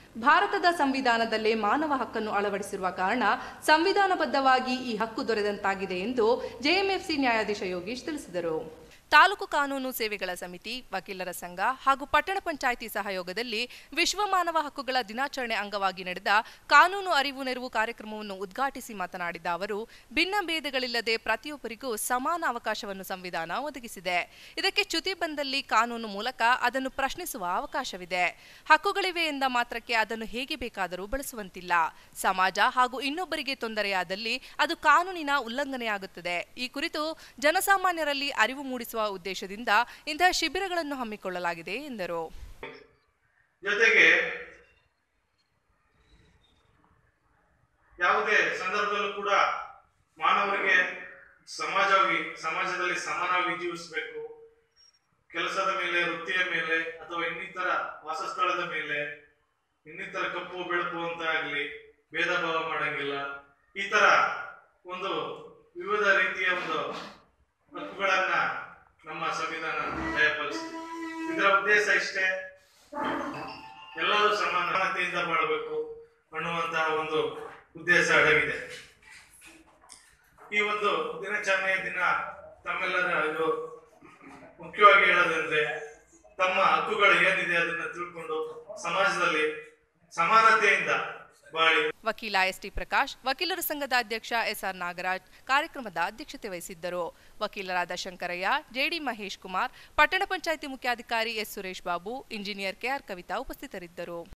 ಭಾರತದ ಸಂವಿಧಾನದಲ್ಲೇ ಮಾನವ ಹಕ್ಕನ್ನು ಅಳವಡಿಸಿರುವ ಕಾರಣ ಸಂವಿಧಾನಬದ್ಧವಾಗಿ ಈ ಹಕ್ಕು ದೊರೆದಂತಾಗಿದೆ ಎಂದು ಜೆಎಂಎಫ್ಸಿ ನ್ಯಾಯಾಧೀಶ ಯೋಗೀಶ್ ತಿಳಿಸಿದರು ತಾಲೂಕು ಕಾನೂನು ಸೇವೆಗಳ ಸಮಿತಿ ವಕೀಲರ ಸಂಘ ಹಾಗೂ ಪಟ್ಟಣ ಪಂಚಾಯಿತಿ ಸಹಯೋಗದಲ್ಲಿ ವಿಶ್ವ ಮಾನವ ಹಕ್ಕುಗಳ ದಿನಾಚರಣೆ ಅಂಗವಾಗಿ ನಡೆದ ಕಾನೂನು ಅರಿವು ನೆರವು ಕಾರ್ಯಕ್ರಮವನ್ನು ಉದ್ಘಾಟಿಸಿ ಮಾತನಾಡಿದ ಅವರು ಭಿನ್ನ ಭೇದಗಳಿಲ್ಲದೆ ಪ್ರತಿಯೊಬ್ಬರಿಗೂ ಸಮಾನ ಅವಕಾಶವನ್ನು ಸಂವಿಧಾನ ಒದಗಿಸಿದೆ ಇದಕ್ಕೆ ಚ್ಯುತಿ ಬಂದಲ್ಲಿ ಕಾನೂನು ಮೂಲಕ ಅದನ್ನು ಪ್ರಶ್ನಿಸುವ ಅವಕಾಶವಿದೆ ಹಕ್ಕುಗಳಿವೆ ಎಂದ ಮಾತ್ರಕ್ಕೆ ಅದನ್ನು ಹೇಗೆ ಬೇಕಾದರೂ ಬಳಸುವಂತಿಲ್ಲ ಸಮಾಜ ಹಾಗೂ ಇನ್ನೊಬ್ಬರಿಗೆ ತೊಂದರೆಯಾದಲ್ಲಿ ಅದು ಕಾನೂನಿನ ಉಲ್ಲಂಘನೆಯಾಗುತ್ತದೆ ಈ ಕುರಿತು ಜನಸಾಮಾನ್ಯರಲ್ಲಿ ಅರಿವು ಮೂಡಿಸುವ ಉದ್ದೇಶದಿಂದ ಇಂತಹ ಶಿಬಿರಗಳನ್ನು ಹಮ್ಮಿಕೊಳ್ಳಲಾಗಿದೆ ಎಂದರು ಜೊತೆಗೆ ಯಾವುದೇ ಸಂದರ್ಭದಲ್ಲೂ ಕೂಡ ಮಾನವರಿಗೆ ಸಮಾಜವಾಗಿ ಸಮಾಜದಲ್ಲಿ ಸಮಾನವಾಗಿ ಜೀವಿಸಬೇಕು ಕೆಲಸದ ಮೇಲೆ ವೃತ್ತಿಯ ಮೇಲೆ ಅಥವಾ ಇನ್ನಿತರ ವಾಸಸ್ಥಳದ ಮೇಲೆ ಇನ್ನಿತರ ಕಪ್ಪು ಬೆಳಪು ಅಂತ ಆಗ್ಲಿ ಭೇದ ಭಾವ ಮಾಡಂಗಿಲ್ಲ ಈ ತರ ಒಂದು ವಿವಿಧ ರೀತಿಯ ಒಂದು ಹಕ್ಕುಗಳನ್ನ ನಮ್ಮ ಸಂವಿಧಾನ ದಯಪಾಲಿಸಿದೆ ಇದರ ಉದ್ದೇಶ ಇಷ್ಟೇ ಎಲ್ಲರೂ ಸಮಾನತೆಯಿಂದ ಬಾಳಬೇಕು ಅನ್ನುವಂತಹ ಒಂದು ಉದ್ದೇಶ ಅಡಗಿದೆ ಈ ಒಂದು ದಿನಾಚರಣೆಯ ದಿನ ತಮ್ಮೆಲ್ಲರ ಇದು ಮುಖ್ಯವಾಗಿ ಹೇಳೋದಂದ್ರೆ ತಮ್ಮ ಹಕ್ಕುಗಳು ಏನಿದೆ ಅದನ್ನ ತಿಳ್ಕೊಂಡು ಸಮಾಜದಲ್ಲಿ ಸಮಾನತೆಯಿಂದ ಬಾಳಿ ವಕೀಲ ಎಸ್ಟಿ ಪ್ರಕಾಶ್ ವಕೀಲರ ಸಂಘದ ಅಧ್ಯಕ್ಷ ಎಸ್ಆರ್ ನಾಗರಾಜ್ ಕಾರ್ಯಕ್ರಮದ ಅಧ್ಯಕ್ಷತೆ ವಹಿಸಿದ್ದರು ವಕೀಲರಾದ ಶಂಕರಯ್ಯ ಜೆಡಿ ಮಹೇಶ್ ಕುಮಾರ್ ಪಟ್ಟಣ ಪಂಚಾಯಿತಿ ಮುಖ್ಯಾಧಿಕಾರಿ S Suresh Babu engineer KR Kavitha ಉಪಸ್ಥಿತರಿದ್ದರು